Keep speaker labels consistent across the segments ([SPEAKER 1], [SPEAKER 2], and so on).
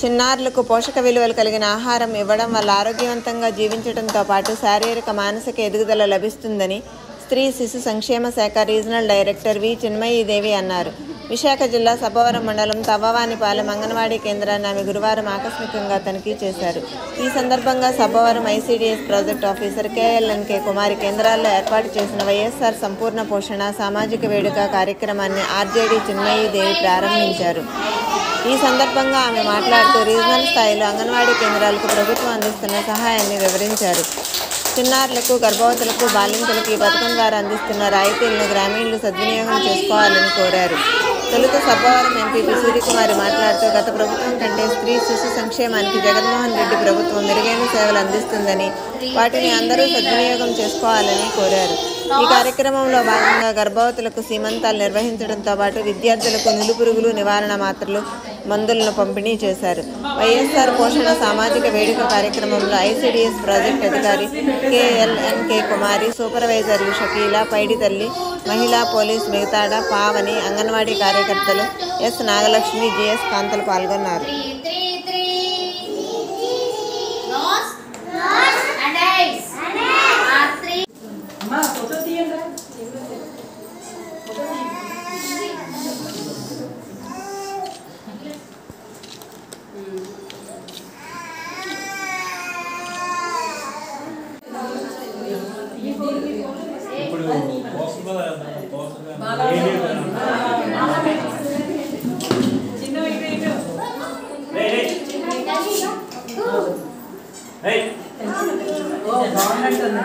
[SPEAKER 1] చిన్నారులకు పోషక విలువలు కలిగిన ఆహారం ఇవ్వడం వల్ల ఆరోగ్యవంతంగా జీవించడంతో పాటు శారీరక మానసిక ఎదుగుదల లభిస్తుందని స్త్రీ శిశు సంక్షేమ శాఖ రీజనల్ డైరెక్టర్ వి చిన్మయీదేవి అన్నారు విశాఖ జిల్లా సభవరం మండలం తవ్వవానిపాలెం అంగన్వాడీ కేంద్రాన్ని ఆమె గురువారం ఆకస్మికంగా తనిఖీ చేశారు ఈ సందర్భంగా Sabbavaram ICDS project officer K L N K Kumari కేంద్రాల్లో ఏర్పాటు చేసిన వైఎస్ఆర్ సంపూర్ణ పోషణ సామాజిక వేడుక కార్యక్రమాన్ని ఆర్జేడీ చిన్మయీదేవి ప్రారంభించారు ఈ సందర్భంగా ఆమె మాట్లాడుతూ రీజనల్ స్థాయిలో అంగన్వాడీ కేంద్రాలకు ప్రభుత్వం అందిస్తున్న సహాయాన్ని వివరించారు చిన్నారులకు గర్భవతులకు బాలింతలకు ఈ పథకం ద్వారా అందిస్తున్న రాయితీలను గ్రామీణులు సద్వినియోగం చేసుకోవాలని కోరారు తొలుత సభవరం ఎంపీపీ సూర్యకుమారి మాట్లాడుతూ గత ప్రభుత్వం కంటే స్త్రీ శిశు సంక్షేమానికి జగన్మోహన్ రెడ్డి ప్రభుత్వం మెరుగైన సేవలు అందిస్తుందని వాటిని అందరూ సద్వినియోగం చేసుకోవాలని కోరారు ఈ కార్యక్రమంలో భాగంగా గర్భవతులకు సీమంతాలు నిర్వహించడంతో పాటు విద్యార్థులకు నులుపురుగులు నివారణ మాత్రలు మందులను పంపిణీ చేశారు వైఎస్ఆర్ పోషణ సామాజిక వేడుక కార్యక్రమంలో ఐసిడిఎస్ ప్రాజెక్ట్ అధికారి కేఎల్ఎన్కే కుమారి సూపర్వైజర్లు షకీలా పైడితల్లి మహిళా పోలీస్ మిగతాడ పావని అంగన్వాడీ కార్యకర్తలు ఎస్ నాగలక్ష్మి జిఎస్ కాంతలు పాల్గొన్నారు
[SPEAKER 2] three, three, three. Nose, nose, and eyes. Are three.
[SPEAKER 3] అమ్మా ఫోటో తీయండి
[SPEAKER 4] ఇప్పుడు పోషక పోషక
[SPEAKER 3] చిన్న ఇటు ఇటు ఓ బాగున్నట్టుంది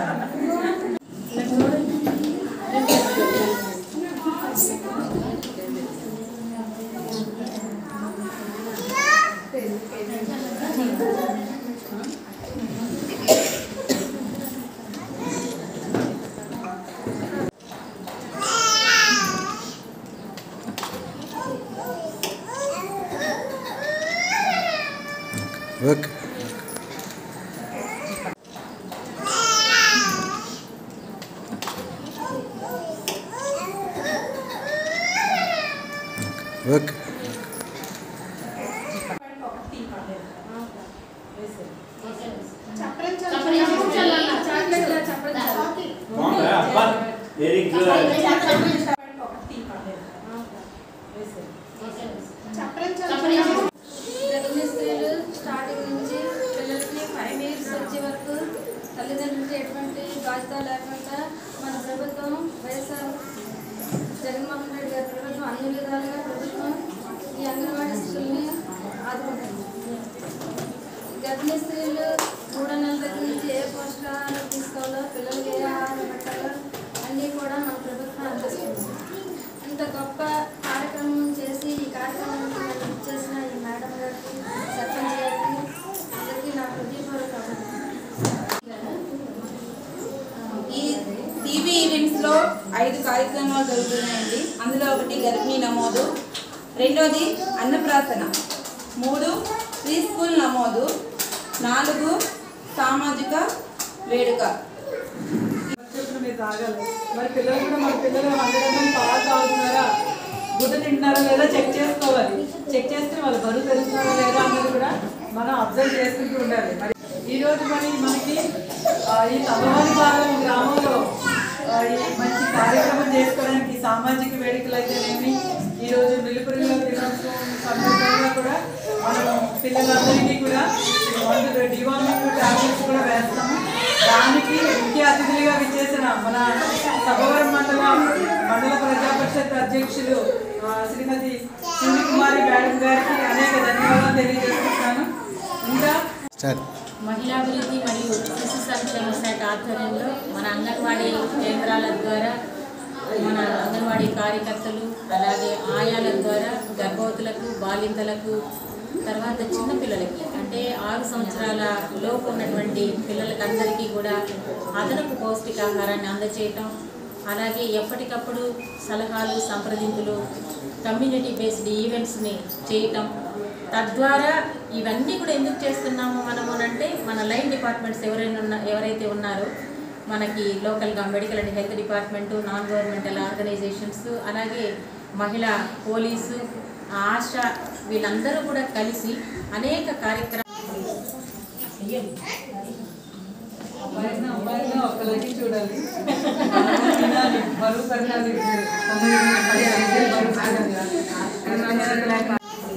[SPEAKER 5] ఓకే ఓకే
[SPEAKER 4] బాగుందా అబ్బా వెరీ గుడ్
[SPEAKER 6] గర్భిణీ స్త్రీలు స్టార్టింగ్ నుంచి పిల్లలకి ఫైవ్ ఇయర్స్ వచ్చే వరకు తల్లిదండ్రులకి ఎటువంటి బాధ్యత లేకుండా మన ప్రభుత్వం వైఎస్ఆర్ జగన్మోహన్ రెడ్డి గారి ప్రభుత్వం అన్ని విధాలుగా ప్రభుత్వం ఈ అంగన్వాడీ స్త్రీల్ని ఆదుకుంటుంది గర్భిణీ స్త్రీలు మూడో నెలల దగ్గర నుంచి ఏ పోషకాహారం తీసుకోవాలో పిల్లలకి ఏ ఆహారం పెట్టాలో అన్నీ కూడా మన ప్రభుత్వం అందిస్తుంది ఇంత గొప్ప కార్యక్రమం చేసి ఈ కార్యక్రమానికి నన్ను ఇచ్చేసిన ఈ మేడం గారికి సర్పంచ్ గారికి అందరికీ నా హృదయపూర్వక
[SPEAKER 7] ఈ టీవీ ఈవెంట్స్లో ఐదు కార్యక్రమాలు జరుగుతున్నాయండి అందులో ఒకటి గర్భిణీ నమోదు రెండోది అన్నప్రాసన మూడు ప్రీ స్కూల్ నమోదు నాలుగు సామాజిక వేడుక
[SPEAKER 3] చెప్పిన మీరు తాగాలి మరి పిల్లలు కూడా మన పిల్లలు వందడం పాలు తాగుతున్నారా గుడ్డ తింటున్నారా లేదా చెక్ చేసుకోవాలి చెక్ చేస్తే వాళ్ళు బరువు పెరుగుతున్నారా లేదా అన్నది కూడా మనం అబ్జర్వ్ చేసుకుంటూ ఉండాలి మరి ఈ రోజు మరి మనకి ఆ, ఈ తమవారి పాలెం గ్రామంలో ఆ, ఈ మంచి కార్యక్రమం చేసుకోవడానికి సామాజిక వేడుకలు అయితేనేమి ఈరోజు నిలుపురుగుల దినోత్సవం సందర్భంగా కూడా మనం పిల్లలందరికీ కూడా మందులు డివామింగ్ టాబ్లెట్స్ కూడా వేస్తాము దానికి ముఖ్య అతిథులుగా విచ్చేసిన మన సభవరం మండల మండల ప్రజా పరిషత్ అధ్యక్షులు ఆ, శ్రీమతి సూర్యకుమారి మేడం గారికి అనేక ధన్యవాదాలు తెలియజేస్తున్నాను ఇంకా
[SPEAKER 5] స్టార్ట్
[SPEAKER 8] మహిళాభివృద్ధి మరియు శిశు సంక్షేమ శాఖ ఆధ్వర్యంలో మన అంగన్వాడీ కేంద్రాల ద్వారా మన అంగన్వాడీ కార్యకర్తలు అలాగే ఆయాల ద్వారా గర్భవతులకు బాలింతలకు తర్వాత చిన్న పిల్లలకి అంటే ఆరు సంవత్సరాల లోపు ఉన్నటువంటి పిల్లలకి అందరికీ కూడా అదనపు పౌష్టికాహారాన్ని అందజేయటం అలాగే ఎప్పటికప్పుడు సలహాలు సంప్రదింపులు కమ్యూనిటీ బేస్డ్ ఈవెంట్స్ని చేయటం తద్వారా ఇవన్నీ కూడా ఎందుకు చేస్తున్నాము మనము అని అంటే మన లైన్ డిపార్ట్మెంట్స్ ఎవరైనా ఉన్న ఎవరైతే ఉన్నారో మనకి లోకల్గా medical and health department non governmental organisations అలాగే మహిళా పోలీసు ఆశా వీళ్ళందరూ కూడా కలిసి అనేక కార్యక్రమాలు
[SPEAKER 3] అబ్బాయినా అమ్మాయినా ఒకరికి చూడాలి తినాలి బరువు పెరగాలి తొమ్మిది పది ఐదు బరువు పెరగాలి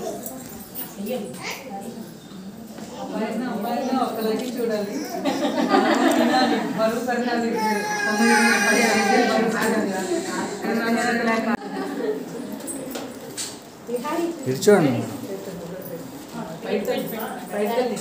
[SPEAKER 3] అబ్బాయినా అమ్మాయినా ఒకరికి చూడాలి తినాలి బరువు పెరగాలి తొమ్మిది పది ఐదు బరువు పెరగాలి
[SPEAKER 5] ఇచ్చాను
[SPEAKER 3] బయట బయటకెళ్ళి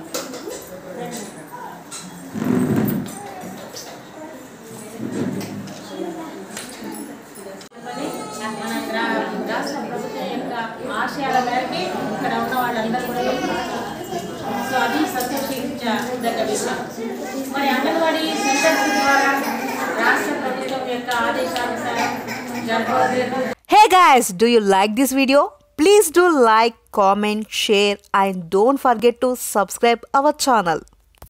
[SPEAKER 8] మన గ్రా- రాష్ట్ర ప్రభుత్వం యొక్క ఆశయాల మేరకి ఇక్కడ ఉన్న వాళ్ళందరూ కూడా సో అది సంతోషించదగ్గ విషయం మరి అంగన్వాడీ సెంటర్స్ ద్వారా రాష్ట్ర ప్రభుత్వం యొక్క ఆదేశానుసారం గర్భవతులకు
[SPEAKER 9] Hey guys, do you like this video? Please do like, comment, share and don't forget to subscribe our channel.